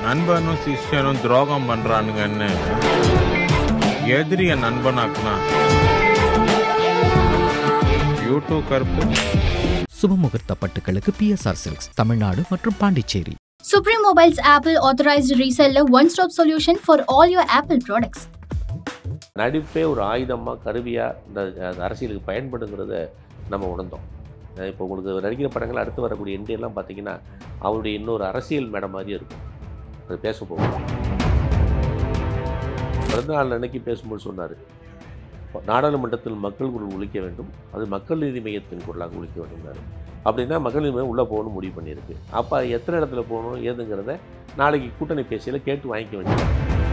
நண்பனும் சிஷ்யனும் துரோகம் பண்றானுங்கன்னு எதிரிய நண்பனாக்குனா யூடியூப் கருப்பு சுபமுகூர்த்த பட்டுகளுக்கு பிஎஸ்ஆர் சில்க்ஸ் தமிழ்நாடு மற்றும் Pondicherry Supreme Mobile's Apple authorized reseller one stop solution for all your Apple products. நடிப்பே ஒரு ஆயுதமாக கருவியாக இந்த அந்த அரசியலுக்கு பயன்படுங்கிறத நம்ம உணர்ந்தோம் அஹ் இப்போ உங்களுக்கு நடிக்கிற படங்கள் அடுத்து வரக்கூடிய எல்லாம் பார்த்தீங்கன்னா அவருடைய இன்னொரு அரசியல் மேடம் மாதிரியே இருக்கும் அது பேச போகும் பிறந்தநாள் அன்னைக்கு பேசும்போது சொன்னார் நாடாளுமன்றத்தில் மக்கள் குரல் ஒழிக்க வேண்டும் அது மக்கள் நீதி மையத்தின் குரலாக ஒழிக்க வேண்டும்னாரு அப்படின்னா மக்கள் நீதி மையம் உள்ளே போகணும்னு முடிவு பண்ணியிருக்கு அப்போ எத்தனை இடத்துல போகணும் ஏதுங்கிறத நாளைக்கு கூட்டணி பேசியில் கேட்டு வாங்கிக்க வேண்டியது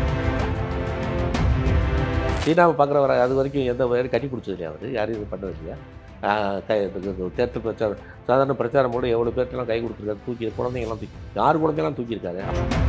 சீனாவை பார்க்குறவர அது வரைக்கும் எந்த யாரும் கட்டி பிடிச்சது இல்லையா அவர் யாரும் இது பண்ணது இல்லையா ஆஹ் க- இது- இது தேர்தல் பிரச்சாரம் சாதாரண பிரச்சாரம் கூட எவ்வளோ பேர்ட்டெல்லாம் கை கொடுத்துருக்காரு தூக்கி குழந்தைங்கலாம் தூக்கி யார் குழந்தையெல்லாம் தூக்கியிருக்காரு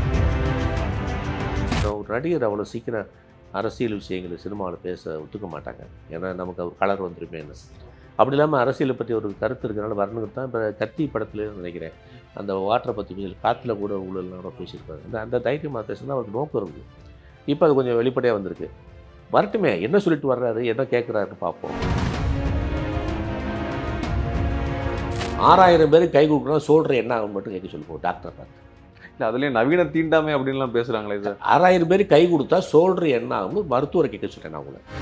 ஒரு நடிகர் அவ்வளோ சீக்கிரம் அரசியல் விஷயங்களை சினிமாவில் பேச ஒத்துக்க மாட்டாங்க ஏன்னா நமக்கு அவர் கலர் வந்துருமேன்னு அப்படி இல்லாமல் அரசியலை பற்றி ஒரு கருத்து இருக்கிறனால வரணுங்கிறது தான் இப்போ கத்தி படத்துல நினைக்கிறேன் அந்த வாட்டரை பற்றி பேசி காற்றுல கூட ஊழல்லாம் கூட பேசியிருப்பாரு அந்த அந்த தைரியமாக பேசுனா அவருக்கு நோக்கம் இருக்குது இப்போ அது கொஞ்சம் வெளிப்படையாக வந்திருக்கு வரட்டுமே என்ன சொல்லிட்டு வர்றாரு என்ன கேட்குறாருன்னு பார்ப்போம் ஆறாயிரம் பேருக்கு கை கொடுக்குறோம் சொல்கிற என்ன ஆகும் மட்டும் கேட்க சொல்லுவோம் டாக்டர் பார்த்து இல்லை அதுலேயும் நவீன தீண்டாமை அப்படின்லாம் பேசுகிறாங்களே சார் ஆறாயிரம் பேருக்கு கை கொடுத்தா சொல்கிற என்ன ஆகும்னு மருத்துவரை கேட்க சொல்கிறேன் நான் உங்களை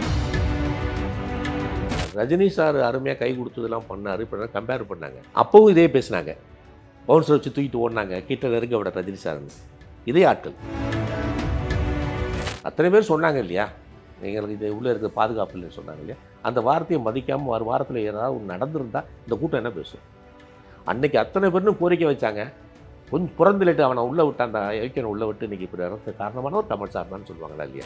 ரஜினி சார் அருமையாக கை கொடுத்ததெல்லாம் பண்ணார் இப்போ கம்பேர் பண்ணாங்க அப்போவும் இதே பேசுனாங்க பவுன்சர் வச்சு தூக்கிட்டு ஓடினாங்க கிட்ட நெருங்க விட ரஜினி சார்னு இதே ஆட்கள் அத்தனை பேர் சொன்னாங்க இல்லையா எங்களுக்கு இது உள்ளே இருக்க பாதுகாப்பு இல்லைன்னு சொன்னாங்க இல்லையா அந்த வார்த்தையை மதிக்காமல் ஒரு வாரத்தில் ஏதாவது ஒன்று நடந்திருந்தா இந்த கூட்டம் என்ன பேசும் அன்னைக்கு அத்தனை பேரும் கோரிக்கை வச்சாங்க கொஞ்சம் புறந்துலிட்டு அவனை உள்ளே விட்டு அந்த ஐக்கியனை உள்ளே விட்டு இன்னைக்கு இப்படி இறந்த காரணமானவர் தமிழ் சார் தான் சொல்லுவாங்களா இல்லையா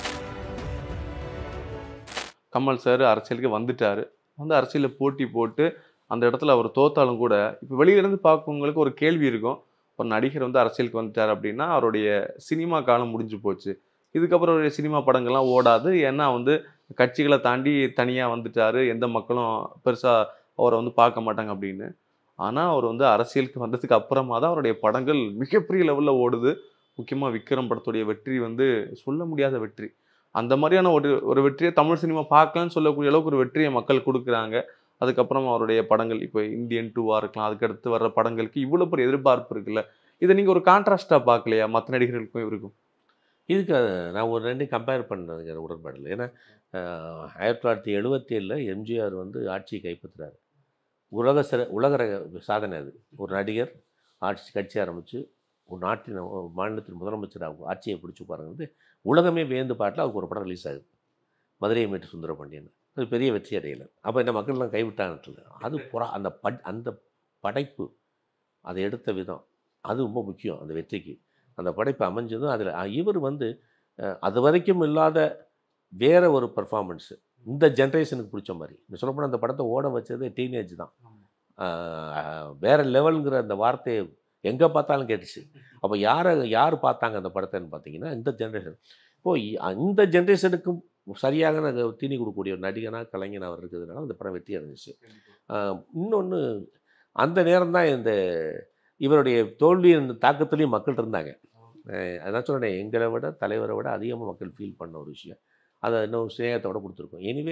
கமல் சார் அரசியலுக்கு வந்துட்டாரு வந்து அரசியலில் போட்டி போட்டு அந்த இடத்துல அவர் தோத்தாலும் கூட இப்போ வெளியிலேருந்து பார்க்கவங்களுக்கு ஒரு கேள்வி இருக்கும் ஒரு நடிகர் வந்து அரசியலுக்கு வந்துட்டார் அப்படின்னா அவருடைய சினிமா காலம் முடிஞ்சு போச்சு இதுக்கப்புறம் அவருடைய சினிமா படங்கள்லாம் ஓடாது ஏன்னா வந்து கட்சிகளை தாண்டி தனியாக வந்துட்டாரு எந்த மக்களும் பெருசாக அவரை வந்து பார்க்க மாட்டாங்க அப்படின்னு ஆனால் அவர் வந்து அரசியலுக்கு வந்ததுக்கு அப்புறமா தான் அவருடைய படங்கள் மிகப்பெரிய லெவலில் ஓடுது முக்கியமாக விக்ரம் படத்துடைய வெற்றி வந்து சொல்ல முடியாத வெற்றி அந்த மாதிரியான ஒரு ஒரு வெற்றியை தமிழ் சினிமா பார்க்கலன்னு சொல்லக்கூடிய அளவுக்கு ஒரு வெற்றியை மக்கள் கொடுக்குறாங்க அதுக்கப்புறம் அவருடைய படங்கள் இப்போ இந்தியன் டூவாக இருக்கலாம் அதுக்கு அடுத்து வர்ற படங்களுக்கு இவ்வளோ பெரிய எதிர்பார்ப்பு இருக்குல்ல இதை நீங்கள் ஒரு கான்ட்ராஸ்டாக பார்க்கலையா மற்ற நடிகர்களுக்கும் இவருக்கும் இதுக்கு அது நான் ஒரு ரெண்டையும் கம்பேர் பண்ணதுங்க உடன்பாடு இல்லை ஏன்னா ஆஹ், ஆயிரத்தி தொள்ளாயிரத்தி எழுபத்தி ஏழில் எம்ஜிஆர் வந்து ஆட்சியை கைப்பற்றுறாரு உலக சிற உலக ரக சாதனை அது ஒரு நடிகர் ஆட்சி கட்சி ஆரம்பித்து ஒரு நாட்டின் ஒரு மாநிலத்தின் முதலமைச்சர் அவங்க ஆட்சியை பிடிச்சி பாருங்கிறது உலகமே வியந்து பாட்டில் அவருக்கு ஒரு படம் ரிலீஸ் ஆகுது மதுரையை மீட்டு சுந்தரபாண்டியன் அது பெரிய வெற்றி அடையலை அப்போ இந்த மக்கள்லாம் கைவிட்டாங்கன்னு அது புறா அந்த பட் அந்த படைப்பு அதை எடுத்த விதம் அது ரொம்ப முக்கியம் அந்த வெற்றிக்கு அந்த படைப்பு அமைஞ்சதும் அதில் இவர் வந்து அஹ், அது வரைக்கும் இல்லாத வேற ஒரு பர்ஃபார்மன்ஸு இந்த ஜென்ரேஷனுக்கு பிடிச்ச மாதிரி இந்த சொல்லப்போனால் அந்த படத்தை ஓட வச்சது டீனேஜ் தான் அஹ், வேற லெவலுங்கிற அந்த வார்த்தையை எங்கே பார்த்தாலும் கேட்டுச்சு அப்போ யாரை யார் பார்த்தாங்க அந்த படத்தைன்னு பார்த்தீங்கன்னா இந்த ஜென்ரேஷன் இப்போ இ- இந்த ஜென்ரேஷனுக்கும் சரியாக நாங்கள் தீனி கொடுக்கக்கூடிய ஒரு நடிகனாக கலைஞனாக அவர் இருக்கிறதுனால அந்த படம் வெற்றி அடைஞ்சிச்சு இன்னொன்று அந்த நேரம் தான் இந்த இவருடைய தோல்வியின் தாக்கத்துலேயும் மக்கள் இருந்தாங்க அஹ் அதான் சொன்னேன் எங்களை விட தலைவரை விட அதிகமாக மக்கள் ஃபீல் பண்ண ஒரு விஷயம் அதை இன்னும் சிநேகத்தோட கொடுத்துருக்கோம் எனிவே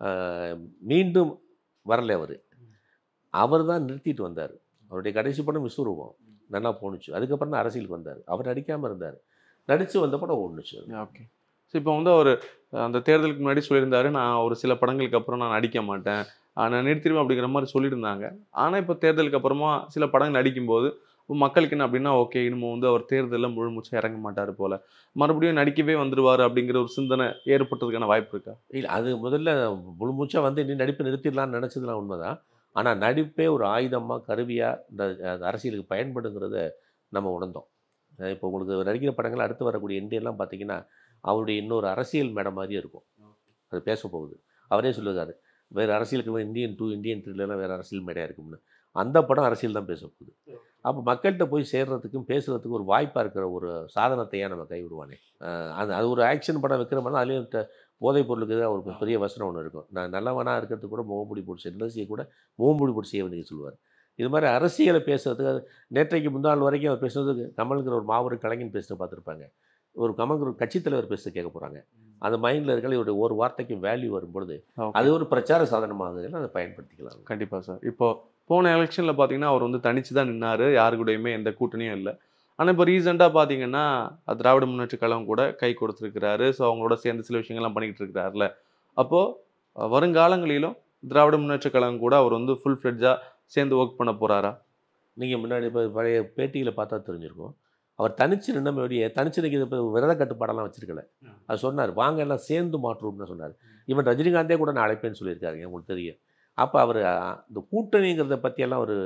மீண்டும் வரல அவர் அவர் தான் நிறுத்திட்டு வந்தார் அவருடைய கடைசி படம் விஸ்வரூபம் நல்லா போணுச்சு அதுக்கப்புறம் தான் அரசியலுக்கு வந்தார் அவர் நடிக்காமல் இருந்தார் நடித்து வந்த படம் ஓடுனுச்சு ஓகே ஸோ இப்போ வந்து அவர் அந்த தேர்தலுக்கு முன்னாடி சொல்லியிருந்தாரு நான் ஒரு சில படங்களுக்கு அப்புறம் நான் நடிக்க மாட்டேன் ஆஹ் நான் நிறுத்திடுவேன் அப்படிங்கிற மாதிரி சொல்லியிருந்தாங்க ஆனால் இப்போ தேர்தலுக்கு அப்புறமா சில படங்கள் நடிக்கும்போது இப்போ மக்களுக்கு என்ன அப்படின்னா ஓகே இனிமே வந்து அவர் தேர்தலில் முழு மூச்சா இறங்க மாட்டார் போல மறுபடியும் நடிக்கவே வந்துடுவார் அப்படிங்கிற ஒரு சிந்தனை ஏற்பட்டதுக்கான வாய்ப்பு இருக்கா இல்லை அது முதல்ல முழுமூச்சாக வந்து நீ நடிப்பை நிறுத்திடலாம்னு நினச்சதுலாம் உண்மைதான் ஆனால் நடிப்பே ஒரு ஆயுதமாக கருவியாக இந்த அந்த அரசியலுக்கு பயன்படுங்கிறத நம்ம உணர்ந்தோம் அஹ் இப்போ உங்களுக்கு நடிக்கிற படங்கள் அடுத்து வரக்கூடிய எல்லாம் பார்த்தீங்கன்னா அவருடைய இன்னொரு அரசியல் மேடம் மாதிரியே இருக்கும் அது பேச போகுது அவரே சொல்லுவார் வேறு அரசியலுக்கு இந்தியன் டூ இந்தியன் த்ரீலாம் வேறு அரசியல் மேடையாக இருக்கும்னு அந்த படம் அரசியல் தான் பேச போகுது அப்போ மக்கள்கிட்ட போய் சேர்றதுக்கும் பேசுகிறதுக்கும் ஒரு வாய்ப்பாக இருக்கிற ஒரு சாதனத்தையே நம்ம கைவிடுவானே அஹ் அது அது ஒரு ஆக்ஷன் படம் வைக்கிற மாதிரி தான் அதுலேயும் ட- போதைப் பொருளுக்கு எதிராக ஒரு பெரிய வசனம் ஒன்று இருக்கும் நான் நல்லவனாக இருக்கிறதுக்கு கூட முகமூடி போட்டு செய்ய நல்லது செய்யக்கூட முகமூடி போட்டு செய்ய வேண்டியது சொல்லுவார் இது மாதிரி அரசியலை பேசுறதுக்கு நேற்றைக்கு முந்தாள் வரைக்கும் அவர் பேசுறது கமலுங்கிற ஒரு மாபெரும் கலைஞன் பேசுறது பார்த்துருப்பாங்க ஒரு கமலுங்கிற ஒரு கட்சித் தலைவர் பேசுறது கேட்க போகிறாங்க அந்த மைண்டில் இருக்கிற இவருடைய ஒரு வார்த்தைக்கு வேல்யூ வரும்பொழுது Okay. அது ஒரு பிரச்சார சாதனமாக அதை பயன்படுத்திக்கலாம் கண்டிப்பா சார் இப்போ போன எலெக்ஷன்ல பாத்தீங்கன்னா அவர் வந்து தனிச்சு தான் நின்னாரு யாரு கூடயுமே எந்த கூட்டணியும் இல்லை ஆனா இப்போ ரீசெண்டாக பார்த்தீங்கன்னா அஹ், திராவிட முன்னேற்ற கழகம் கூட கை கொடுத்துருக்கிறாரு ஸோ அவங்களோட சேர்ந்து சில விஷயங்கள்லாம் பண்ணிக்கிட்டு இருக்கிறாருல அப்போ அஹ், வருங்காலங்களிலும் திராவிட முன்னேற்ற கழகம் கூட அவர் வந்து ஃபுல் ஃப்ளெட்ஜாக சேர்ந்து ஒர்க் பண்ண போறாரா நீங்கள் முன்னாடி இப்போ பழைய பேட்டியில் பார்த்தா தெரிஞ்சிருக்கும் அவர் தனிச்சு நின்ன வெளியே தனிச்சு நிற்கிது இப்போ விரத கட்டுப்பாடெல்லாம் வச்சிருக்கல அது சொன்னார் வாங்க எல்லாம் சேர்ந்து மாற்றுவோம்னு சொன்னார் இவன் ரஜினிகாந்தே கூட நான் அழைப்பேன்னு சொல்லியிருக்காருங்க உங்களுக்கு தெரியும் அப்போ அவர் இந்த கூட்டணிங்கிறத பற்றியெல்லாம் ஒரு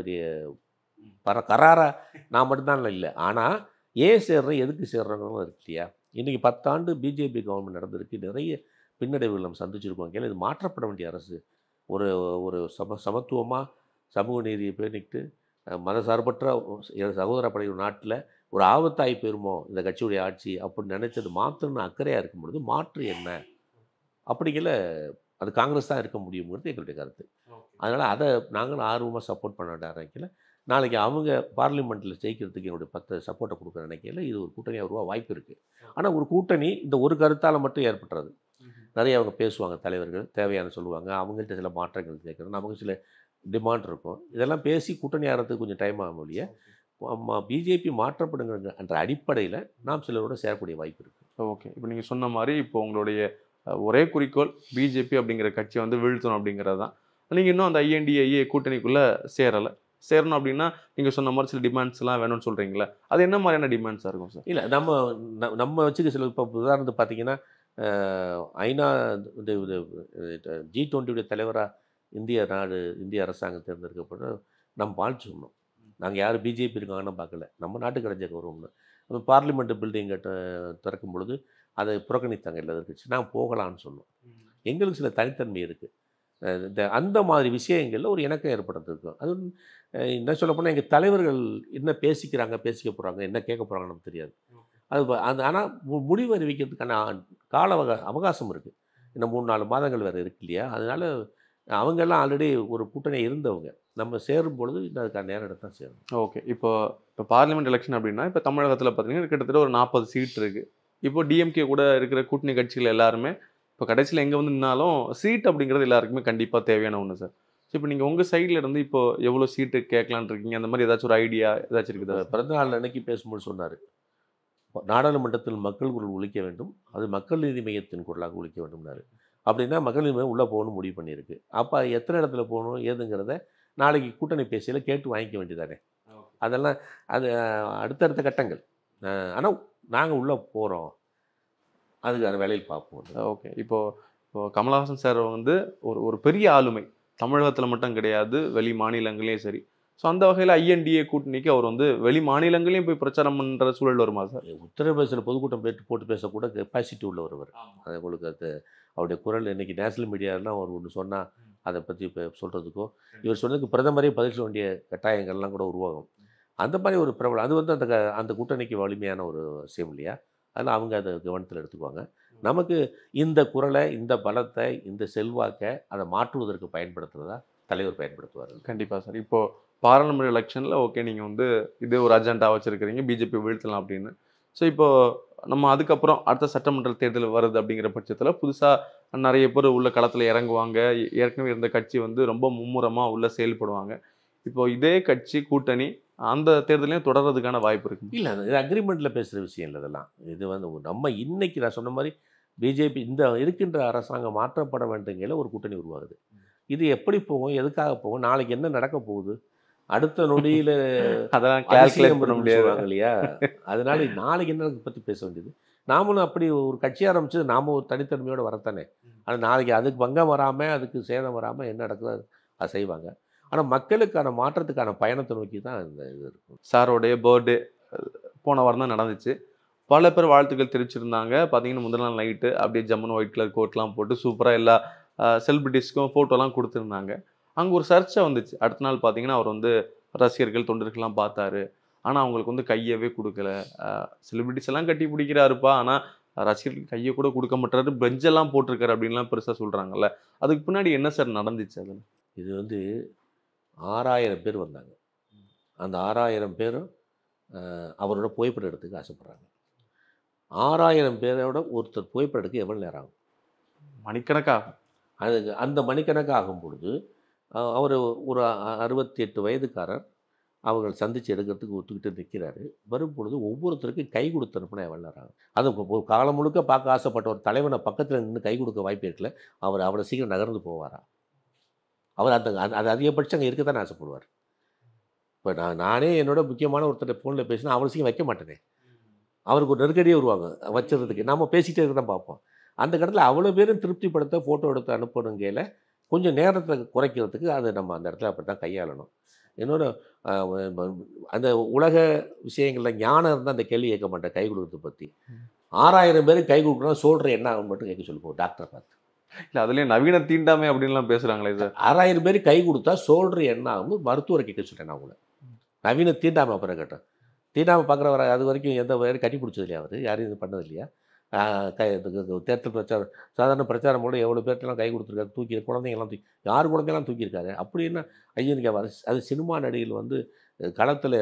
பர கராரா நான் மட்டும்தான் இல்லை ஆனால் ஏன் சேர்றேன் எதுக்கு சேர்றோங்கிறதும் இருக்கு இல்லையா இன்றைக்கி பத்தாண்டு பிஜேபி கவர்மெண்ட் நடந்திருக்கு நிறைய பின்னடைவுகள் நம்ம சந்திச்சிருக்கோம் ஏன்னா இது மாற்றப்பட வேண்டிய அரசு ஒரு ஒரு சம சமத்துவமாக சமூக நீதியை பேணிக்கிட்டு அஹ், மதசார்பற்ற சகோதர படை ஒரு நாட்டில் ஒரு ஆபத்தாய் போயிருமோ இந்த கட்சியுடைய ஆட்சி அப்படின்னு நினச்சது மாற்றணும்னு அக்கறையாக இருக்கும் பொழுது மாற்று என்ன அப்படிங்கிற அது காங்கிரஸ் தான் இருக்க முடியுங்கிறது எங்களுடைய கருத்து அதனால் அதை நாங்களும் ஆர்வமாக சப்போர்ட் பண்ண வேண்டிய நினைக்கல நாளைக்கு அவங்க பார்லிமெண்ட்டில் ஜெயிக்கிறதுக்கு என்னுடைய பத்து சப்போர்ட்டை கொடுக்குற நினைக்கல இது ஒரு கூட்டணியாக உருவா வாய்ப்பு இருக்குது ஆனால் ஒரு கூட்டணி இந்த ஒரு கருத்தால் மட்டும் ஏற்பட்டுறது நிறைய அவங்க பேசுவாங்க தலைவர்கள் தேவையான சொல்லுவாங்க அவங்கள்ட்ட சில மாற்றங்கள் கேட்குறது நமக்கு சில டிமாண்ட் இருக்கும் இதெல்லாம் பேசி கூட்டணி ஆகிறதுக்கு கொஞ்சம் டைம் ஆகும் இல்லையா பிஜேபி மாற்றப்படுங்கிற என்ற அடிப்படையில் நாம் சிலரோட சேரக்கூடிய வாய்ப்பு இருக்குது ஓகே இப்போ நீங்கள் சொன்ன மாதிரி இப்போ உங்களுடைய அஹ், ஒரே குறிக்கோள் பிஜேபி அப்படிங்கிற கட்சியை வந்து வீழ்த்தணும் அப்படிங்கிறது தான் நீங்கள் இன்னும் அந்த ஐஎன்டிஐஏ கூட்டணிக்குள்ளே சேரலை சேரணும் அப்படின்னா நீங்கள் சொன்ன மாதிரி சில டிமாண்ட்ஸ்லாம் வேணும்னு சொல்கிறீங்களா அது என்ன மாதிரியான டிமாண்ட்ஸாக இருக்கும் சார் இல்லை நம்ம ந- நம்ம வச்சுக்க சில இப்போ உதாரணத்துக்கு பார்த்தீங்கன்னா அஹ், ஐநா இந்த ஜி டுவெண்ட்டியுடைய தலைவராக இந்திய நாடு இந்திய அரசாங்கம் தேர்ந்தெடுக்கப்பட்டு நம்ம வாழ்த்து சொன்னோம் நாங்கள் யாரும் பிஜேபி இருக்காங்கன்னு பார்க்கல நம்ம நாட்டு கிடைச்ச கௌரவம்னு நம்ம பார்லிமெண்ட் பில்டிங் கட்ட திறக்கும் பொழுது அதை புறக்கணித்தாங்க எல்லா எதிர்க்கட்சி நாங்கள் போகலான்னு சொன்னோம் எங்களுக்கு சில தனித்தன்மை இருக்குது இந்த அந்த மாதிரி விஷயங்களில் ஒரு இணக்கம் ஏற்படுத்திருக்கும் அது அஹ், என்ன சொல்ல போனால் எங்கள் தலைவர்கள் என்ன பேசிக்கிறாங்க பேசிக்க போகிறாங்க என்ன கேட்க போகிறாங்கன்னு நமக்கு தெரியாது அது வ- அது ஆனால் முடிவு அறிவிக்கிறதுக்கான ஆ- கால அவகா அவகாசம் இருக்குது இன்னும் மூணு நாலு மாதங்கள் வேறு இருக்கு இல்லையா அதனால அவங்கெல்லாம் ஆல்ரெடி ஒரு கூட்டணி இருந்தவங்க நம்ம சேரும் பொழுது இன்னும் அதுக்கான நேரம் எடுத்து தான் சேரணும் ஓகே இப்போ இப்போ பார்லிமெண்ட் எலெக்ஷன் அப்படின்னா இப்போ தமிழகத்தில் பார்த்தீங்கன்னா கிட்டத்தட்ட ஒரு நாற்பது சீட் இருக்குது இப்போ டிஎம்கே கூட இருக்கிற கூட்டணி கட்சிகள் எல்லாருமே இப்போ கடைசியில் எங்கே வந்து நின்னாலும் சீட் அப்படிங்கிறது எல்லாருக்குமே கண்டிப்பாக தேவையான ஒன்று சார் ஸோ இப்போ நீங்கள் உங்கள் சைடில் இருந்து இப்போ எவ்வளோ சீட்டு கேட்கலான்னு இருக்கீங்க அந்த மாதிரி ஏதாச்சும் ஒரு ஐடியா ஏதாச்சும் இருக்குதா இந்த பிறந்த நாள் அன்னைக்கு பேசும்போது சொன்னார் நாடாளுமன்றத்தில் மக்கள் குரல் ஒழிக்க வேண்டும் அது மக்கள் நீதி மையத்தின் குரலாக ஒழிக்க வேண்டும்னாரு அப்படின்னா மக்கள் நீதி மையம் உள்ளே போகணும்னு முடிவு பண்ணியிருக்கு அப்போ எத்தனை இடத்துல போகணும் ஏதுங்கிறத நாளைக்கு கூட்டணி பேசியில் கேட்டு வாங்கிக்க வேண்டியதானே அதெல்லாம் அது அஹ், அடுத்தடுத்த கட்டங்கள் ஆனால் நாங்கள் உள்ளே போகிறோம் அதுக்கான வேலையில் பார்ப்போம் ஓகே இப்போ இப்போ கமலஹாசன் சார் வந்து ஒரு ஒரு பெரிய ஆளுமை தமிழகத்தில் மட்டும் கிடையாது வெளி மாநிலங்களையும் சரி ஸோ அந்த வகையில் ஐஎன்டிஏ கூட்டணிக்கு அவர் வந்து வெளி மாநிலங்களையும் போய் பிரச்சாரம் பண்ணுற சூழல் வருமா சார் உத்தரப்பிரதேசத்தில் பொதுக்கூட்டம் போட்டு போட்டு பேசக்கூட கெப்பாசிட்டி உள்ளவர் அவர் அது உங்களுக்கு அது அவருடைய குரல் இன்னைக்கு நேஷனல் மீடியாலாம் அவர் ஒன்று சொன்னால் அதை பற்றி இப்போ சொல்கிறதுக்கோ இவர் சொன்னதுக்கு பிரதமரே பதில் சொல்ல வேண்டிய கட்டாயங்கள்லாம் கூட உருவாகும் அந்த மாதிரி ஒரு பிரபலம் அது வந்து அந்த க- அந்த கூட்டணிக்கு வலிமையான ஒரு விஷயம் இல்லையா அதனால் அவங்க அதை கவனத்தில் எடுத்துக்குவாங்க நமக்கு இந்த குரலை இந்த பலத்தை இந்த செல்வாக்கை அதை மாற்றுவதற்கு பயன்படுத்துறதா தலைவர் பயன்படுத்துவார் கண்டிப்பாக சார் இப்போ பாராளுமன்ற எலெக்ஷனில் ஓகே நீங்கள் வந்து இது ஒரு அஜெண்டா வச்சுருக்கிறீங்க பிஜேபி வீழ்த்தலாம் அப்படின்னு ஸோ இப்போ நம்ம அதுக்கப்புறம் அடுத்த சட்டமன்ற தேர்தல் வருது அப்படிங்கிற பட்சத்தில் புதுசாக நிறைய பேர் உள்ள களத்தில் இறங்குவாங்க ஏ- ஏற்கனவே இருந்த கட்சி வந்து ரொம்ப மும்முரமாக உள்ள செயல்படுவாங்க இப்போ இதே கட்சி கூட்டணி அந்த தேர்தலையும் தொடர்றதுக்கான வாய்ப்பு இருக்கு இல்லை இது அக்ரிமெண்ட்டில் பேசுகிற விஷயம் இல்லை இதெல்லாம் இது வந்து ஒரு- நம்ம இன்னைக்கு நான் சொன்ன மாதிரி பிஜேபி இந்த இருக்கின்ற அரசாங்கம் மாற்றப்பட வேண்டுங்கிற ஒரு கூட்டணி உருவாகுது இது எப்படி போகும் எதுக்காக போகும் நாளைக்கு என்ன நடக்க போகுது அடுத்த நொடியில் அதெல்லாம் கால்குலேட் பண்ண முடியாது சொல்லுவாங்க இல்லையா அதனால நாளைக்கு என்ன பற்றி பேச வேண்டியது நாமளும் அப்படி ஒரு கட்சி ஆரம்பிச்சது நாம ஒரு தனித்தன்மையோட வரத்தானே ஆனால் நாளைக்கு அதுக்கு பங்கம் வராமல் அதுக்கு சேதம் வராமல் என்ன நடக்குதோ அது- அதை செய்வாங்க ஆனால் மக்களுக்கான மாற்றத்துக்கான பயணத்தை நோக்கி தான் இந்த இது இருக்கும் சாரோடைய பர்த்டே போன வாரம் தான் நடந்துச்சு பல பேர் வாழ்த்துக்கள் தெரிவிச்சிருந்தாங்க பார்த்தீங்கன்னா முதல் நாள் நைட்டு அப்படியே ஜம்முன்னு ஒயிட் கலர் கோட்லாம் போட்டு சூப்பராக எல்லா செலிபிரிட்டிஸ்க்கும் ஃபோட்டோலாம் கொடுத்துருந்தாங்க அங்கே ஒரு சர்ச்சை வந்துச்சு அடுத்த நாள் பார்த்தீங்கன்னா அவர் வந்து ரசிகர்கள் தொண்டர்கள்லாம் பார்த்தாரு ஆனால் அவங்களுக்கு வந்து கையவே கொடுக்கல செலிபிரிட்டிஸ் எல்லாம் கட்டி பிடிக்கிறாருப்பா ஆனால் ரசிகர்கள் கையை கூட கொடுக்க மாட்டாரு பெஞ்செல்லாம் போட்டிருக்காரு அப்படின்லாம் பெருசாக சொல்கிறாங்கல்ல அதுக்கு பின்னாடி என்ன சார் நடந்துச்சு அதில் இது வந்து ஆறாயிரம் பேர் வந்தாங்க அந்த ஆறாயிரம் பேரும் அஹ், அவரோட புகைப்படம் எடுத்துக்க ஆசைப்படுறாங்க ஆறாயிரம் பேரோட ஒருத்தர் புகைப்படம் எடுக்க எவ்வளோ நேரம் ஆகும் மணிக்கணக்கா அது அந்த மணிக்கணக்கு ஆகும் பொழுது அவர் ஒரு அ- அறுபத்தி எட்டு வயதுக்காரர் அவர்கள் சந்தித்து எடுக்கிறதுக்கு ஒத்துக்கிட்டு நிற்கிறாரு வரும் பொழுது ஒவ்வொருத்தருக்கும் கை கொடுத்து அனுப்புனா எவ்வளோ நேரம் ஆகும் அது இப்போ ஒரு காலம் முழுக்க பார்க்க ஆசைப்பட்ட ஒரு தலைவனை பக்கத்தில் நின்று கை கொடுக்க வாய்ப்பு இருக்குல்ல அவர் அவ்வளோ சீக்கிரம் நகர்ந்து போவாரா அவர் அந்த அது- அது அதிகபட்சம் அங்கே இருக்க தான் ஆசைப்படுவார் இப்போ நான் நானே என்னோட முக்கியமான ஒருத்தர் ஃபோனில் பேசினா அவ்வளோ சீக்கிரம் வைக்க மாட்டேனே அவருக்கு ஒரு நெருக்கடியே வருவாங்க வச்சுறதுக்கு நம்ம பேசிகிட்டே இருக்க தான் பார்ப்போம் அந்த இடத்துல அவ்வளோ பேரும் திருப்திப்படுத்த ஃபோட்டோ எடுத்து அனுப்பணுங்கையில் கொஞ்சம் நேரத்தை குறைக்கிறதுக்கு அதை நம்ம அந்த இடத்துல அப்படி தான் கையாளணும் இன்னொன்று அந்த உலக விஷயங்களில் ஞானம் இருந்தால் அந்த கேள்வி கேட்க மாட்டேன் கை கொடுக்கறத பற்றி ஆறாயிரம் பேருக்கு கை கொடுக்கணும் சொல்கிற என்ன ஆகும் மட்டும் கேட்க சொல்லுவோம் டாக்டரை பார்த்து இல்ல அதுலயும் நவீன தீண்டாமை அப்படின்லாம் பேசுறாங்களே சார் ஆறாயிரம் பேருக்கு கை கொடுத்தா சோல்ற என்ன ஆகும் மருத்துவரை கேட்க சொல்கிறேன் நான் உங்களை நவீன தீண்டாமை அப்புறம் கேட்டேன் தீண்டாமை பார்க்குறவரை அது வரைக்கும் எந்த வரையும் கட்டி பிடிச்சது இல்லையா அவர் யாரும் இது பண்ணது இல்லையா ஆஹ் கை இது- இது தேர்தல் பிரச்சாரம் சாதாரண பிரச்சாரம் கூட எவ்வளோ பேர்ட்டெல்லாம் கை கொடுத்துருக்காரு தூக்கி குழந்தைங்கலாம் தூக்கி யார் குழந்தையெல்லாம் தூக்கியிருக்காரு அப்படின்னா ஐயனுக்கு அவர் அது சினிமா நடிகைகள் வந்து களத்தில்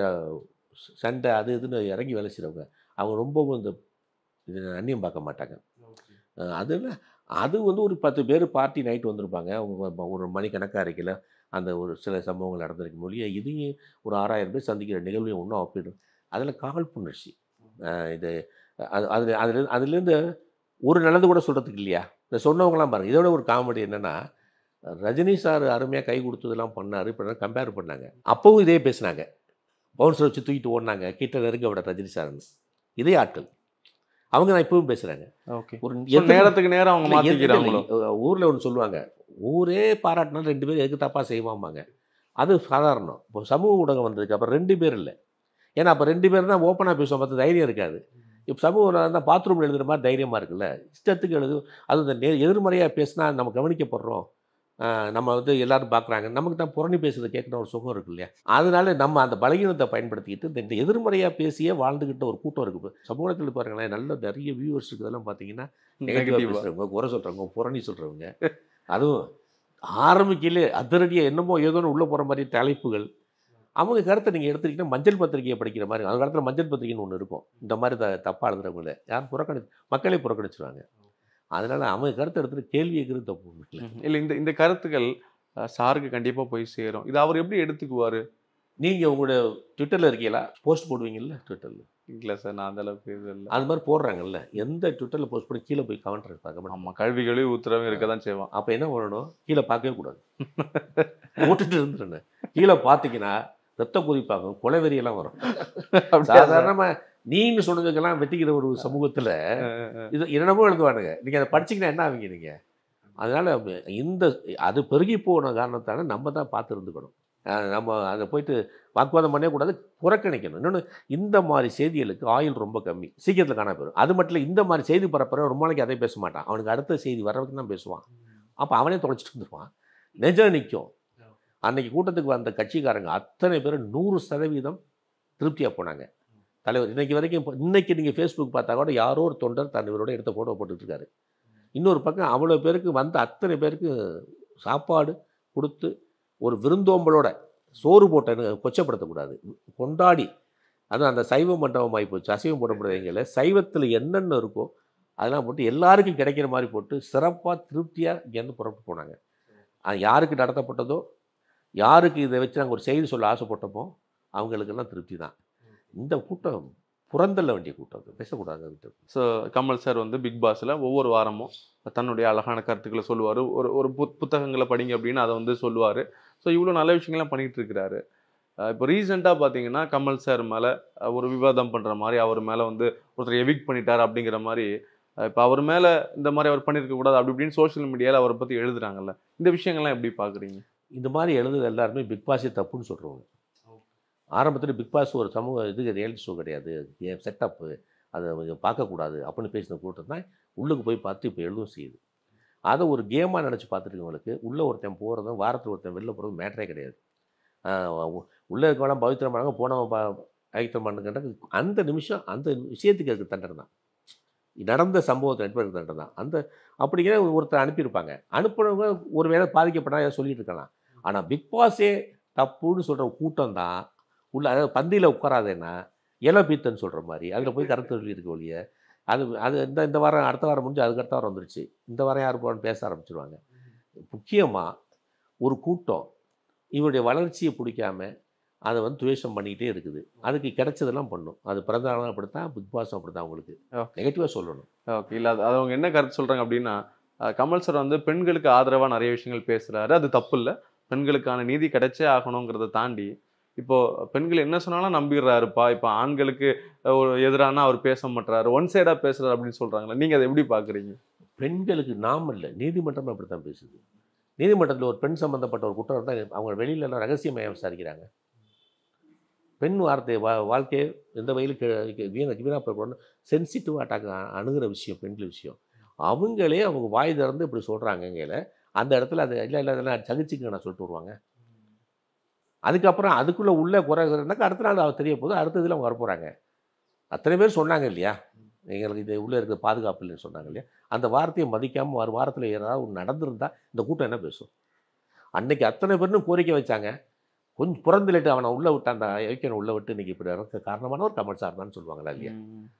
சண்டை அது இதுன்னு இறங்கி வேலை செய்கிறவங்க அவங்க ரொம்பவும் இந்த இது அந்நியம் பார்க்க மாட்டாங்க அஹ் அது இல்ல, அது வந்து ஒரு பத்து பேர் பார்ட்டி நைட் வந்திருப்பாங்க அவங்க ம- ஒரு மணிக்கணக்காக இருக்கையில் அந்த ஒரு சில சம்பவங்கள் நடந்திருக்கும் மொழியை இதையும் ஒரு ஆறாயிரம் பேர் சந்திக்கிற நிகழ்வையும் ஒன்றும் ஒப்பிடும் அதில் காழ்ப்புணர்ச்சி அஹ் இது அது அது அதுல அதுலேருந்து ஒரு நல்லது கூட சொல்கிறதுக்கு இல்லையா இந்த சொன்னவங்களாம் பாருங்க இதோட ஒரு காமெடி என்னென்னா ரஜினி சார் அருமையாக கை கொடுத்ததெல்லாம் பண்ணார் இப்போ கம்பேர் பண்ணாங்க அப்போவும் இதே பேசுனாங்க பவுன்சர் வச்சு தூக்கிட்டு ஓடினாங்க கிட்ட நெருங்க விட ரஜினி சார்னு இதே ஆட்கள் அவங்க நான் இப்பவும் பேசுகிறாங்க ஓகே ஒரு நேரத்துக்கு நேரம் அவங்க இல்ல, எது- மாத்திக்கிறாங்களோ இல்ல, ஊர்ல ஒன்று சொல்லுவாங்க ஊரே பாராட்டினா ரெண்டு பேரும் எதுக்கு தப்பாக செய்வாம்பாங்க அது சாதாரணம் இப்போ சமூக ஊடகம் வந்ததுக்கு அப்புறம் ரெண்டு பேர் இல்லை ஏன்னா அப்போ ரெண்டு பேர் தான் ஓப்பனாக பேசுவோம் பார்த்து தைரியம் இருக்காது இப்போ சமூக ஊடகம் இருந்தால் பாத்ரூமில் எழுதுகிற மாதிரி தைரியமாக இருக்குல்ல இஷ்டத்துக்கு எழுது அது இந்த நே எதிர்மறையாக பேசினா நம்ம கவனிக்கப்படுறோம் ஆஹ் நம்ம வந்து எல்லாரும் பார்க்குறாங்க நமக்கு தான் புரணி பேசுறதை கேட்குற ஒரு சுகம் இருக்கு இல்லையா அதனால நம்ம அந்த பலகீனத்தை பயன்படுத்திக்கிட்டு இந்த- இந்த எதிர்மறையாக பேசியே வாழ்ந்துக்கிட்ட ஒரு கூட்டம் இருக்குது இப்போ சமூகத்தில் பாருங்களேன் நல்ல நிறைய வியூவர்ஸ் இதெல்லாம் பார்த்தீங்கன்னா நெகட்டிவாக நெகட்டிவா பேசுகிறவங்க குறை சொல்கிறவங்க புரணி சொல்கிறவங்க அதுவும் ஆரம்பிக்கல அதிரடியாக என்னமோ ஏதோன்னு உள்ளே போகிற மாதிரி தலைப்புகள் அவங்க கருத்தை நீங்கள் எடுத்துக்கிட்டீங்கன்னா மஞ்சள் பத்திரிகையை படிக்கிற மாதிரி அந்த காலத்தில் மஞ்சள் பத்திரிகைன்னு ஒன்று இருக்கும் இந்த மாதிரி த தப்பாக எழுதுறவங்கள யாரும் புறக்கணி மக்களே புறக்கணிச்சிருவாங்க அதனால் அவங்க கருத்தை எடுத்துட்டு கேள்வி கேட்குறது தப்பு இல்லை ம். இல்ல இந்த இந்த கருத்துக்கள் அஹ், சாருக்கு கண்டிப்பா போய் சேரும் இது அவர் எப்படி எடுத்துக்குவாரு நீங்கள் உங்களோட ட்விட்டரில் இருக்கீங்களா போஸ்ட் போடுவீங்கல்ல ட்விட்டரில் இல்ல சார் நான் அந்த அளவுக்கு இது இல்லை அது மாதிரி போடுறாங்கல்ல எந்த ட்விட்டரில் போஸ்ட் பண்ணி கீழே போய் கமெண்ட் பார்க்க ஆமா கல்விகளே ஊத்துறவங்க இருக்க தான் செய்வான் அப்போ என்ன பண்ணணும் கீழே பார்க்கவே கூடாது போட்டுட்டு இருந்துருந்தேன் கீழே பார்த்தீங்கன்னா ரத்த கொதிப்பாங்க கொலைவெறியெல்லாம் வரும் சாதாரணமாக நீன்னு சொன்னதுக்கெல்லாம் வெட்டிக்கிற ஒரு சமூகத்தில் இது என்னென்னமோ எழுதுவானுங்க நீங்கள் அதை படிச்சீங்கன்னா என்ன ஆவீங்க நீங்கள் அதனால் இந்த அது பெருகி போன காரணத்தால நம்ம தான் பார்த்து இருந்துக்கணும் அஹ் நம்ம அதை போயிட்டு வாக்குவாதம் பண்ணவே கூடாது புறக்கணிக்கணும் இன்னொன்று இந்த மாதிரி செய்திகளுக்கு ஆயுள் ரொம்ப கம்மி சீக்கிரத்தில் காண போயிடும் அது மட்டும் இல்லை இந்த மாதிரி செய்தி பரப்புற ரொம்ப நாளைக்கு அதை பேச மாட்டான் அவனுக்கு அடுத்த செய்தி வர வரைக்கும் தான் பேசுவான் அப்போ அவனே தொலைச்சிட்டு வந்துடுவான் நிஜம் நிற்கும் அன்னைக்கு கூட்டத்துக்கு வந்த கட்சிக்காரங்க அத்தனை பேரும் நூறு சதவீதம் திருப்தியாக போனாங்க தலைவர் இன்னைக்கு வரைக்கும் இப்போ இன்னைக்கு நீங்கள் ஃபேஸ்புக் பார்த்தா கூட யாரோ ஒரு தொண்டர் தன் இவரோட எடுத்த ஃபோட்டோ போட்டுட்ருக்காரு இன்னொரு பக்கம் அவ்வளோ பேருக்கு வந்த அத்தனை பேருக்கு சாப்பாடு கொடுத்து ஒரு விருந்தோம்பலோட சோறு போட்டேன்னு கொச்சப்படுத்தக்கூடாது கொண்டாடி அதுவும் அந்த சைவ மண்டபம் ஆகி போச்சு அசைவம் போடப்படுறவங்கள சைவத்தில் என்னென்ன இருக்கோ அதெல்லாம் போட்டு எல்லாருக்கும் கிடைக்கிற மாதிரி போட்டு சிறப்பாக திருப்தியாக இங்கேருந்து புறப்பட்டு போனாங்க அது யாருக்கு நடத்தப்பட்டதோ யாருக்கு இதை வச்சு நாங்கள் ஒரு செய்தி சொல்ல ஆசைப்பட்டோமோ அவங்களுக்கெல்லாம் திருப்தி தான் இந்த கூட்டம் புறந்தள்ள வேண்டிய கூட்டம் அது. பேசக்கூடாது அது. ஸோ கமல் சார் வந்து பிக் பாஸில் ஒவ்வொரு வாரமும் தன்னுடைய அழகான கருத்துக்களை சொல்லுவார் ஒரு ஒரு புத் புத்தகங்களை படிங்க அப்படின்னு அதை வந்து சொல்லுவார் ஸோ இவ்வளோ நல்ல விஷயங்கள்லாம் பண்ணிகிட்டு இருக்கிறாரு அஹ் இப்போ ரீசெண்டாக பார்த்தீங்கன்னா கமல் சார் மேலே ஒரு விவாதம் பண்ணுற மாதிரி அவர் மேலே வந்து ஒருத்தர் எவிக் பண்ணிட்டார் அப்படிங்கிற மாதிரி இப்போ அவர் மேலே இந்த மாதிரி அவர் பண்ணியிருக்க கூடாது அப்படி இப்படின்னு சோஷியல் மீடியாவில் அவரை பற்றி எழுதுறாங்கல்ல இந்த விஷயங்கள்லாம் எப்படி பார்க்குறீங்க இந்த மாதிரி எழுதுறது எல்லாருமே பிக் பாஸே தப்புன்னு சொல்கிறவங்க ஆரம்பத்தில் பிக் பாஸ் ஒரு சமூக இது ரியாலிட்டி ஷோ கிடையாது செட்டப்பு அதை கொஞ்சம் பார்க்கக்கூடாது அப்படின்னு பேசின கூட்டம் தான் உள்ளுக்கு போய் பார்த்து இப்போ எழுதும் செய்யுது அதை ஒரு கேமாக நினச்சி பார்த்துருக்கவங்களுக்கு உள்ளே ஒருத்தன் போகிறதும் வாரத்தில் ஒருத்தன் வெளில போகிறதும் மேட்டரே கிடையாது ஆஹ் உ- உள்ளே இருக்கவங்களாம் பவித்திரம் பண்ணாங்க போனவன் ப பவித்திரம் பண்ணுங்கிட்ட அந்த நிமிஷம் அந்த விஷயத்துக்கு இருக்க தண்டனை தான் நடந்த சம்பவத்தை நட்பு தண்டனை தான் அந்த அப்படிங்கிற ஒருத்தர் அனுப்பியிருப்பாங்க அனுப்புனவங்க ஒரு வேளை பாதிக்கப்பட்டா ஏதாவது சொல்லிட்டு இருக்கலாம் ஆனால் பிக் பாஸே தப்புன்னு சொல்கிற கூட்டம் தான் உள்ள அதாவது பந்தியில் உட்காராதேன்னா இலை பீத்தன்னு சொல்கிற மாதிரி அதில் போய் கருத்து சொல்லியிருக்கு ஒழிய அது அது இந்த இந்த வாரம் அடுத்த வாரம் முடிஞ்சு அதுக்கு அடுத்த வாரம் வந்துருச்சு இந்த வாரம் யார் போகணும்னு பேச ஆரம்பிச்சிருவாங்க முக்கியமாக ஒரு கூட்டம் இவருடைய வளர்ச்சியை பிடிக்காம அதை வந்து துவேஷம் பண்ணிக்கிட்டே இருக்குது அதுக்கு கிடைச்சதெல்லாம் பண்ணும் அது பிறந்தநாளும் அப்படித்தான் பிக் பாஸும் அப்படித்தான் உங்களுக்கு Okay. நெகட்டிவாக சொல்லணும் ஓகே இல்லை அது அது அவங்க என்ன கருத்து சொல்கிறாங்க அப்படின்னா அஹ், கமல் சார் வந்து பெண்களுக்கு ஆதரவாக நிறைய விஷயங்கள் பேசுகிறாரு அது தப்பு இல்லை பெண்களுக்கான நீதி கிடைச்சே ஆகணுங்கிறத தாண்டி இப்போ பெண்கள் என்ன சொன்னாலும் நம்பிடுறாருப்பா இப்போ ஆண்களுக்கு அஹ், ஒரு எதிரான அவர் பேச மாட்டாரு ஒன் சைடாக பேசுறாரு அப்படின்னு சொல்கிறாங்களே நீங்கள் அதை எப்படி பார்க்குறீங்க பெண்களுக்கு நாம் இல்லை நீதிமன்றம் அப்படி தான் பேசுது நீதிமன்றத்தில் ஒரு பெண் சம்மந்தப்பட்ட ஒரு குற்றம் இருந்தால் அவங்க வெளியில எல்லாம் ரகசியமாக விசாரிக்கிறாங்க பெண் வார்த்தை வா வாழ்க்கையை எந்த வகையில் வீண வீணா போகணும்னு சென்சிட்டிவ் அட்டாக் அணுகிற விஷயம் பெண்கள் விஷயம் அவங்களே அவங்க வாய் திறந்து இப்படி சொல்கிறாங்கங்கையில் அந்த இடத்துல அது இல்லை இல்லை அதெல்லாம் சகிச்சுக்க நான் சொல்லிட்டு வருவாங்க அதுக்கப்புறம் அதுக்குள்ளே உள்ள குறைகிறனாக்கா அடுத்த நாள் அவர் தெரிய போது அடுத்த இதில் அவங்க வரப்போகிறாங்க அத்தனை பேர் சொன்னாங்க இல்லையா எங்களுக்கு இது உள்ளே இருக்கிற பாதுகாப்பு இல்லைன்னு சொன்னாங்க இல்லையா அந்த வார்த்தையை மதிக்காமல் ஒரு வாரத்தில் ஏதாவது ஒன்று நடந்திருந்தா இந்த கூட்டம் என்ன பேசும் அன்னைக்கு அத்தனை பேரும் கோரிக்கை வச்சாங்க கொஞ்சம் புறந்துலேட்டு அவனை உள்ளே விட்டான் ஐக்கியனை உள்ளே விட்டு இன்னைக்கு இப்படி இருக்க காரணமான ஒரு கமல் சார் தான் சொல்லுவாங்களா இல்லையா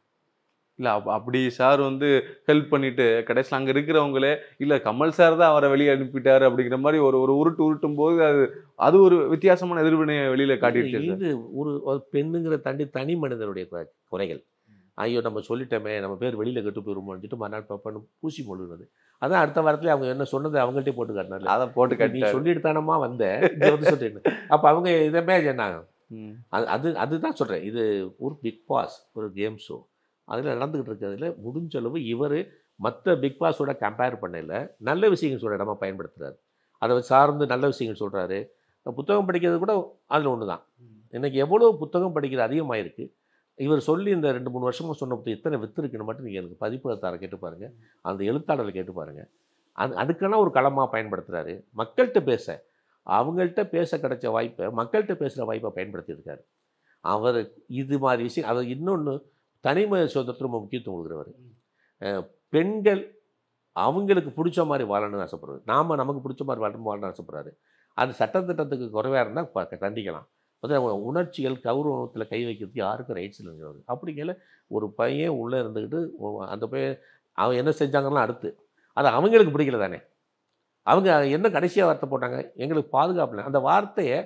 இல்லை அப் அப்படி சார் வந்து ஹெல்ப் பண்ணிட்டு கடைசியில் அங்கே இருக்கிறவங்களே இல்லை கமல் சார் தான் அவரை வெளியே அனுப்பிட்டாரு அப்படிங்கிற மாதிரி ஒரு ஒரு உருட்டு உருட்டும் போது அது அது ஒரு வித்தியாசமான எதிர்வினையை வெளியில காட்டிட்டு இருக்கு இது ஒரு ஒரு பெண்ணுங்கிற தாண்டி தனி மனிதனுடைய குறை- குறைகள் ஐயோ நம்ம சொல்லிட்டோமே நம்ம பேர் வெளியில் கெட்டு போயிருமோன்னு சொல்லிட்டு மறுநாள் பப்பன்னு பூசி மொழினது அதான் அடுத்த வாரத்துல அவங்க என்ன சொன்னதை அவங்கள்ட்டே போட்டு காட்டினால அதை போட்டு நீ கட்டிட்டாரு சொல்லிட்டு தானமா வந்த இங்க வந்து சொல்லிட்டு அப்போ அவங்க இதமே என்ன ம். அது அது அதுதான் சொல்கிறேன் இது ஒரு பிக் பாஸ் ஒரு கேம் ஷோ அதில் நடந்துக்கிட்டு இருக்கிறதுல முடிஞ்ச அளவு இவர் மற்ற பிக் பாஸோட கம்பேர் பண்ணல நல்ல விஷயங்கள் சொல்கிற இடமா பயன்படுத்துறாரு அதை வச்சு சார்ந்து நல்ல விஷயங்கள் சொல்கிறாரு புத்தகம் படிக்கிறது கூட அதில் ஒன்று தான் இன்னைக்கு எவ்வளோ புத்தகம் படிக்கிறது அதிகமாயிருக்கு இவர் சொல்லி இந்த ரெண்டு மூணு வருஷமா சொன்ன புத்தகம் எத்தனை வித்து இருக்குன்னு மட்டும் நீங்கள் எனக்கு பதிப்பகத்தாரை கேட்டு பாருங்க அந்த எழுத்தாளரை கேட்டு பாருங்க அது அதுக்கான ஒரு களமாக பயன்படுத்துகிறாரு மக்கள்கிட்ட பேச அவங்கள்ட்ட பேச கிடைச்ச வாய்ப்பை மக்கள்கிட்ட பேசுகிற வாய்ப்பை பயன்படுத்தியிருக்காரு அவர் இது மாதிரி விஷயம் அவர் இன்னொன்று தனிம சுதந்திரத்துக்கு ரொம்ப முக்கியத்துவம் கொடுக்குறவர் அஹ் பெண்கள் அவங்களுக்கு பிடிச்ச மாதிரி வாழணும்னு ஆசைப்படுறது நாம் நமக்கு பிடிச்ச மாதிரி வாழணும் வாழணும்னு ஆசைப்படுறாரு அது சட்டத்திட்டத்துக்கு குறைவாக இருந்தால் கண்டிக்கலாம் வந்து அவங்க உணர்ச்சிகள் கௌரவத்தில் கை வைக்கிறதுக்கு யாருக்கும் ரைட்ஸ் இல்லைங்கிறது அப்படிங்கல ஒரு பையன் உள்ளே இருந்துக்கிட்டு ஒ- அந்த பையன் அவன் என்ன செஞ்சாங்கன்னா அடுத்து அது அவங்களுக்கு பிடிக்கல தானே அவங்க என்ன கடைசியாக வார்த்தை போட்டாங்க எங்களுக்கு பாதுகாப்பு இல்லை அந்த வார்த்தையை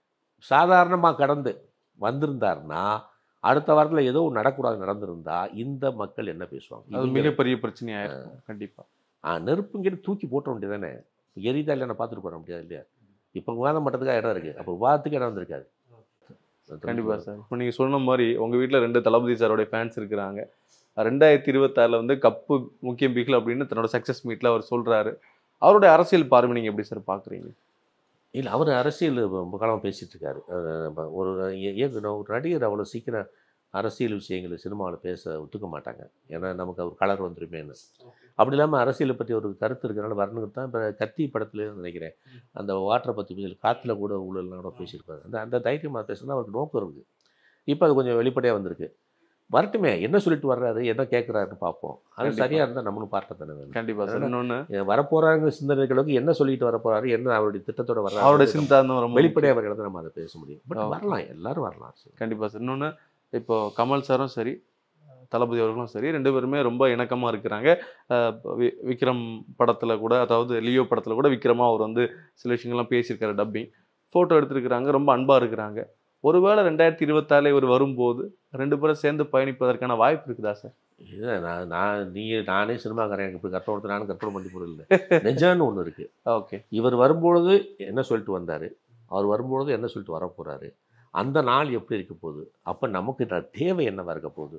சாதாரணமாக கடந்து வந்திருந்தாருன்னா அடுத்த வாரத்தில் ஏதோ ஒன்று நடக்கூடாது நடந்திருந்தா இந்த மக்கள் என்ன பேசுவாங்க அது இவங்க- மிகப்பெரிய பிரச்சனையா இருக்கும் கண்டிப்பா ஆ நெருப்புங்கிட்டு தூக்கி போட்ட வேண்டியதானே எரிதா இல்லைன்னா பார்த்துட்டு போட முடியாது இல்லையா இப்போ விவாதம் பண்ணுறதுக்காக இடம் இருக்குது அப்போ விவாதத்துக்கு இடம் வந்திருக்காது கண்டிப்பா சார் இப்போ நீங்க சொன்ன மாதிரி உங்க வீட்ல ரெண்டு தளபதி சாரோட ஃபேன்ஸ் இருக்கிறாங்க ரெண்டாயிரத்தி இருபத்தாறுல வந்து கப்பு முக்கியம் பிகில் அப்படின்னு தன்னோட சக்சஸ் மீட்ல அவர் சொல்றாரு அவருடைய அரசியல் பார்வை நீங்க எப்படி சார் பாக்குறீங்க இல்லை அவர் அரசியல் ரொம்ப காலமாக பேசிகிட்டு இருக்காரு அஹ் நம்ம ஒரு ஏ- ஏன் ஒரு நடிகர் அவ்வளோ சீக்கிரம் அரசியல் விஷயங்கள் சினிமாவில் பேச ஒத்துக்க மாட்டாங்க ஏன்னா நமக்கு அவர் கலர் வந்துருமேன்னு அப்படி இல்லாமல் அரசியலை பற்றி ஒரு கருத்து இருக்கிறனால வரணுங்கிறது தான் இப்போ கத்தி படத்துல நினைக்கிறேன் அந்த வாட்டரை பற்றி பேசி காற்றுல கூட ஊழல்லாம் கூட பேசியிருப்பாரு அந்த அந்த தைரியமாக பேசுனா அவருக்கு நோக்கம் இருக்குது இப்போ அது கொஞ்சம் வெளிப்படையாக வந்திருக்கு வரட்டுமே என்ன சொல்லிட்டு வர்றாரு என்ன கேட்குறாருன்னு பார்ப்போம் அது கண்டிப்பா. சரியாக இருந்தால் நம்மளும் பார்க்க தானே வேணும் கண்டிப்பா சார் இன்னொன்னு வரப்போறாங்க சிந்தனைகளுக்கு என்ன சொல்லிட்டு வரப்போறாரு என்ன அவருடைய திட்டத்தோட வர்றாரு அவருடைய சிந்தாந்தம் ரொம்ப வெளிப்படையாக வர இடத்துல நம்ம அதை பேச முடியும் பட் Okay. வரலாம் எல்லாரும் வரலாம் கண்டிப்பா சார் இன்னொன்று இப்போ கமல் சாரும் சரி தளபதி அவர்களும் சரி ரெண்டு பேருமே ரொம்ப இணக்கமாக இருக்கிறாங்க அஹ் வி- விக்ரம் படத்தில் கூட அதாவது லியோ படத்தில் கூட விக்ரமா அவர் வந்து சில விஷயங்கள்லாம் பேசியிருக்காரு டப்பிங் ஃபோட்டோ எடுத்திருக்கிறாங்க ரொம்ப அன்பாக இருக்கிறாங்க ஒருவேளை ரெண்டாயிரத்தி இருபத்தாறு இவர் வரும்போது ரெண்டு பேரும் சேர்ந்து பயணிப்பதற்கான வாய்ப்பு இருக்குதா சார் இல்லை நான் நான் நீ நானே சினிமாக்காரன் எனக்கு இப்படி கற்பனை கொடுத்து நானும் கற்பனை பண்ணி போடல நிஜம்னு ஒன்று இருக்கு ஓகே இவர் வரும்பொழுது என்ன சொல்லிட்டு வந்தார் அவர் வரும்பொழுது என்ன சொல்லிட்டு வரப்போறாரு அந்த நாள் எப்படி இருக்க போகுது அப்போ நமக்கு ந- தேவை என்னவா இருக்க போகுது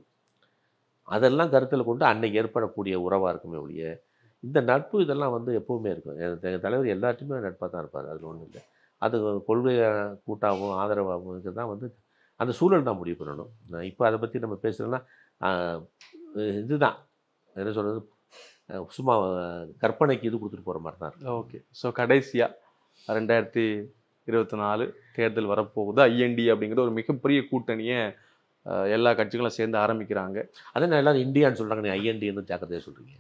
அதெல்லாம் கருத்தில் கொண்டு அன்னைக்கு ஏற்படக்கூடிய உறவாக இருக்குமே ஒழிய இந்த நட்பு இதெல்லாம் வந்து எப்பவுமே இருக்கும் எங்கள் தலைவர் எல்லாத்தையுமே நட்பாக தான் இருப்பார் அதில் ஒன்றும் இல்லை அது கொள்கை கூட்டாகவும் ஆதரவாகவும் இதுக்கு தான் வந்து அந்த சூழல் தான் முடிவு பண்ணணும் நான் இப்போ அதை பற்றி நம்ம பேசுகிறோன்னா இதுதான் என்ன சொல்கிறது சும்மா அஹ், கற்பனைக்கு இது கொடுத்துட்டு போகிற மாதிரி தான் இருக்கும். ஓகே ஸோ கடைசியாக ரெண்டாயிரத்தி இருபத்தி நாலு தேர்தல் வரப்போகுது ஐஎன்டி அப்படிங்கிற ஒரு மிகப்பெரிய கூட்டணியை அஹ், எல்லா கட்சிகளும் சேர்ந்து ஆரம்பிக்கிறாங்க அதே நான் எல்லாரும் இந்தியான்னு சொல்கிறாங்க நீ ஐஎன்டின்னு ஜாக்கிரதையாக சொல்கிறீங்க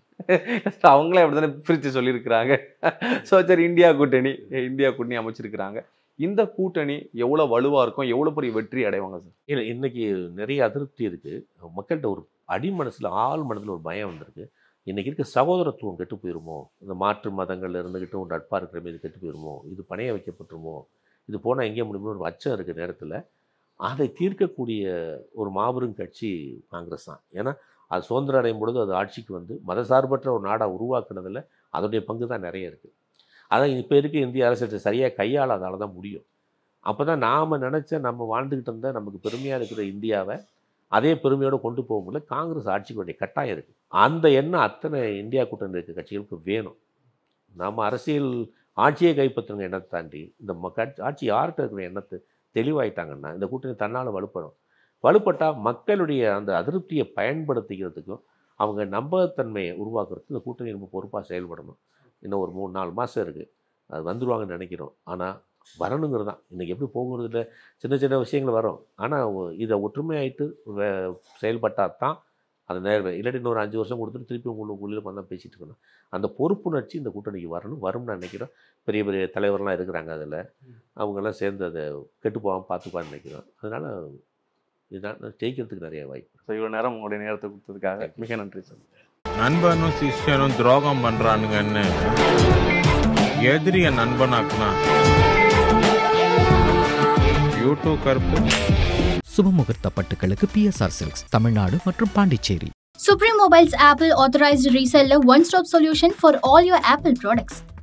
அவங்களே அப்படி தானே பிரித்து சொல்லியிருக்கிறாங்க ஸோ சரி இந்தியா கூட்டணி இந்தியா கூட்டணி அமைச்சிருக்கிறாங்க இந்த கூட்டணி எவ்வளவு வலுவா இருக்கும் எவ்வளவு பெரிய வெற்றி அடைவாங்க சார் இல்லை இன்னைக்கு நிறைய அதிருப்தி இருக்குது மக்கள்கிட்ட ஒரு அடி மனசில் ஆள் மனதில் ஒரு பயம் வந்திருக்கு இன்னைக்கு இருக்க சகோதரத்துவம் கெட்டு போயிருமோ இந்த மாற்று மதங்கள்ல இருந்துக்கிட்டு ஒரு நட்பாக இருக்கிற மீது கெட்டு போயிருமோ இது பணைய வைக்கப்பட்டுருமோ இது போனால் எங்கே முடியுமோ ஒரு அச்சம் இருக்கிற நேரத்தில் அதை தீர்க்கக்கூடிய ஒரு மாபெரும் கட்சி காங்கிரஸ் தான் ஏன்னா அது சுதந்திரம் அடையும் பொழுது அது ஆட்சிக்கு வந்து மதசார்பற்ற ஒரு நாடாக உருவாக்குனதில் அதோடைய பங்கு தான் நிறைய இருக்குது அதான் இப்போ இருக்க இந்திய அரசு சரியாக கையாளாதால தான் முடியும் அப்போ தான் நாம் நினச்ச நம்ம வாழ்ந்துக்கிட்டு இருந்த நமக்கு பெருமையாக இருக்கிற இந்தியாவை அதே பெருமையோடு கொண்டு போக முடியல காங்கிரஸ் ஆட்சிக்கு வேண்டிய கட்டாயம் இருக்குது அந்த எண்ணம் அத்தனை இந்தியா கூட்டணி இருக்க கட்சிகளுக்கு வேணும் நம்ம அரசியல் ஆட்சியை கைப்பற்றுங்க எண்ணத்தை தாண்டி இந்த ம கட்சி ஆட்சி யார்கிட்ட இருக்கிற எண்ணத்தை தெளிவாயிட்டாங்கன்னா இந்த கூட்டணி தன்னால் வலுப்படும் வலுப்பட்டால் மக்களுடைய அந்த அதிருப்தியை பயன்படுத்திக்கிறதுக்கும் அவங்க நம்பகத்தன்மையை உருவாக்குறதுக்கு இந்த கூட்டணி ரொம்ப பொறுப்பாக செயல்படணும் இன்னும் ஒரு மூணு நாலு மாதம் இருக்குது அது வந்துருவாங்கன்னு நினைக்கிறோம் ஆனால் வரணுங்கிறது தான் இன்றைக்கி எப்படி போகிறதுல சின்ன சின்ன விஷயங்கள் வரும் ஆனால் இதை ஒற்றுமையாயிட்டு வே- செயல்பட்டால் தான் அது நேர்மை இல்லாட்டி இன்னொரு அஞ்சு வருஷம் கொடுத்துட்டு திருப்பி உங்களுக்கு உள்ளே வந்து பேசிட்டு இருக்கணும் அந்த பொறுப்புணர்ச்சி இந்த கூட்டணிக்கு வரணும் வரும்னு நினைக்கிறோம் பெரிய பெரிய தலைவர்லாம் இருக்கிறாங்க அதில் அவங்கெல்லாம் சேர்ந்து அதை கெட்டு போகாமல் பார்த்துப்பான்னு நினைக்கிறோம் அதனால் இதான் ஜெயிக்கிறதுக்கு நிறைய வாய்ப்பு ஸோ இவ்வளவு நேரம் உங்களுடைய நேரத்தை கொடுத்ததுக்காக மிக நன்றி சார் நண்பனும் சிஷ்யனும் துரோகம் பண்றானுங்கன்னு எதிரிய நண்பனாக்குனா யூடியூப் கருப்பு சுபமுகூர்த்த பட்டுகளுக்கு பிஎஸ்ஆர் சில்க்ஸ் தமிழ்நாடு மற்றும் Pondicherry Supreme Mobile's Apple authorized reseller one stop solution for all your Apple products.